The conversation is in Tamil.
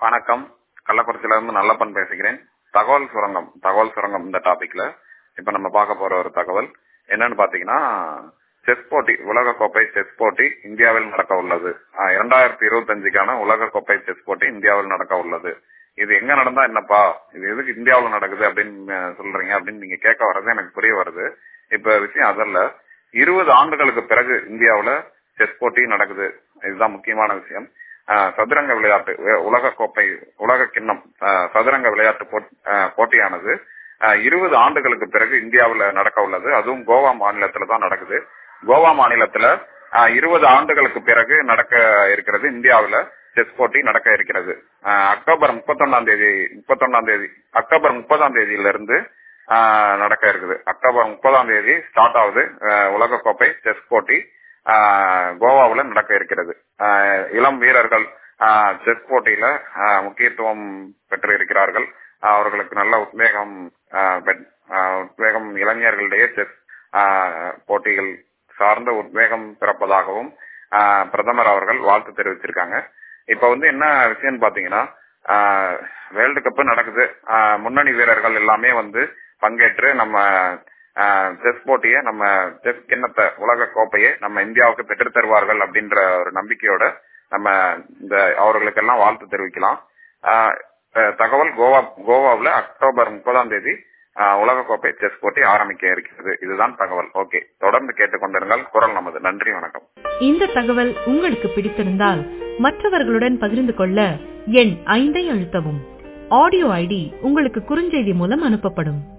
வணக்கம் கள்ளக்குறிச்சியில இருந்து நல்லப்பன் பேசுகிறேன் தகவல் சுரங்கம் தகவல் சுரங்கம் இந்த டாபிக்ல இப்ப நம்ம பார்க்க போற ஒரு தகவல் என்னன்னு பாத்தீங்கன்னா செஸ் போட்டி உலக கோப்பை செஸ் போட்டி இந்தியாவில் நடக்க உள்ளது ஆஹ் இரண்டாயிரத்தி இருபத்தஞ்சுக்கான உலக கோப்பை செஸ் போட்டி இந்தியாவில் நடக்க உள்ளது இது எங்க நடந்தா என்னப்பா இது எதுக்கு இந்தியாவில் நடக்குது அப்படின்னு அஹ், சொல்றீங்க அப்படின்னு நீங்க கேட்க வர்றது எனக்கு புரிய வருது இப்ப விஷயம் அதல்ல இருபது ஆண்டுகளுக்கு பிறகு இந்தியாவுல செஸ் போட்டி நடக்குது இதுதான் முக்கியமான விஷயம் ஆஹ், சதுரங்க விளையாட்டு உ- உலக கோப்பை உலக கிண்ணம் ஆஹ், சதுரங்க விளையாட்டு போட்- ஆஹ், போட்டியானது இருபது ஆண்டுகளுக்கு பிறகு இந்தியாவுல நடக்க உள்ளது அதுவும் கோவா மாநிலத்துல தான் நடக்குது கோவா மாநிலத்துல இருபது ஆண்டுகளுக்கு பிறகு நடக்க இருக்கிறது இந்தியாவுல செஸ் போட்டி நடக்க இருக்கிறது ஆஹ், அக்டோபர் முப்பத்தொன்னாம் தேதி முப்பத்தொன்னாம் தேதி அக்டோபர் முப்பதாம் தேதியில இருந்து ஆஹ், நடக்க இருக்குது அக்டோபர் முப்பதாம் தேதி ஸ்டார்ட் ஆகுது ஆஹ், உலகக்கோப்பை செஸ் போட்டி ஆஹ், கோவாவுல நடக்க இருக்கிறது ஆஹ், இளம் வீரர்கள் ஆஹ், செஸ் போட்டியில ஆஹ், முக்கியத்துவம் பெற்று இருக்கிறார்கள் ஆஹ், அவர்களுக்கு நல்ல உத்வேகம் ஆஹ், பெற்- ஆஹ், உத்வேகம் இளைஞர்களிடையே செஸ் ஆஹ், போட்டிகள் சார்ந்த உத்வேகம் பிறப்பதாகவும் ஆஹ், பிரதமர் அவர்கள் வாழ்த்து தெரிவிச்சிருக்காங்க இப்ப வந்து என்ன விஷயம்னு பாத்தீங்கன்னா வேர்ல்டு கப் நடக்குது ஆஹ், முன்னணி வீரர்கள் எல்லாமே வந்து பங்கேற்று நம்ம செஸ் போட்டியை நம்ம செஸ் கிண்ணத்தை உலக கோப்பையை நம்ம இந்தியாவுக்கு பெற்றுத் தருவார்கள் அப்படின்ற ஒரு நம்பிக்கையோட நம்ம இந்த அவர்களுக்கெல்லாம் வாழ்த்து தெரிவிக்கலாம் ஆஹ், அஹ், தகவல் கோவா கோவாவுல அக்டோபர் முப்பதாம் தேதி ஆஹ், உலகக்கோப்பை செஸ் போட்டி ஆரம்பிக்க இருக்கிறது இதுதான் தகவல் ஓகே தொடர்ந்து கேட்டுக்கொண்டிருங்கள் குரல் நமது நன்றி வணக்கம் இந்த தகவல் உங்களுக்கு பிடித்திருந்தால் மற்றவர்களுடன் பகிர்ந்து கொள்ள எண் ஐந்தை அழுத்தவும் ஆடியோ ஐடி உங்களுக்கு குறுஞ்செய்தி மூலம் அனுப்பப்படும்